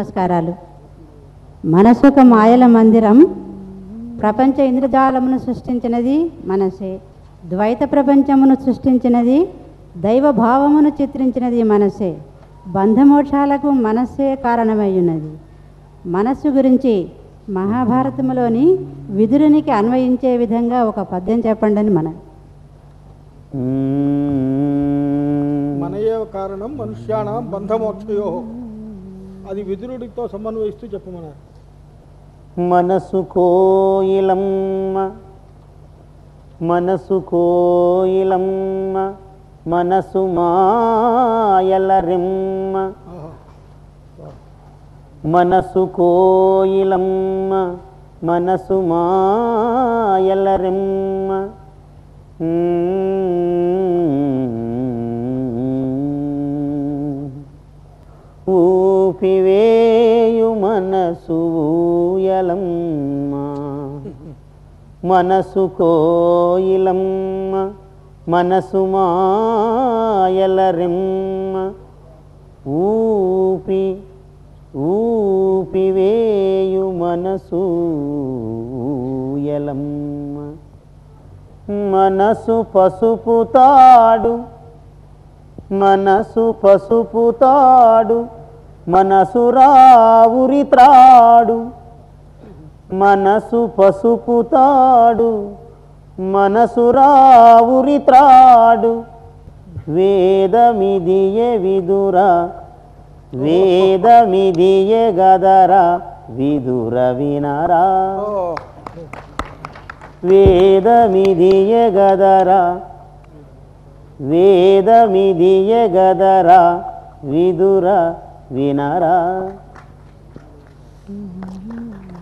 నమస్కారాలు మనసుక మాయల మందిరం ప్రపంచ ఇంద్రజాలమును సృష్టించినది మనసే ద్వైత ప్రపంచమును సృష్టించినది దైవ భావమును చిత్రించినది మనసే బంధమోక్షాలకు మనస్సే కారణమై ఉన్నది మనస్సు గురించి మహాభారతములోని విదురునికి అన్వయించే విధంగా ఒక పద్యం చెప్పండి అని మన మనయే కారణం మనుష్యాణం బంధమోక్షయో అది విదురుడితో సమన్వయిస్తూ చెప్పమన్నారు మనసు కోయిలమ్మ మనసు కోయిలమ్మ మనసు మాయలరిమ్మ ఆహా. మనసు కోయిలమ్మ మనసు మాయలరిమ్మ ఊపివేయు మనసు ఊయలమ్మ మనసు కోయిలమ్మ మనసు మాయలరిమ్మ ఊపి ఊపివేయు మనసు ఊయలమ్మ మనసు పసుపు తాడు మనసు పసుపు తాడు మనసు రావురి త్రాడు మనసు పసుపు తాడు మనసు రావురి త్రాడు వేదమిదియే విదురా వేదమిదియే గదరా విదుర వినరా ఓ, వేదమిదియే గదరా వేదమిదియే గదరా విదుర వినరా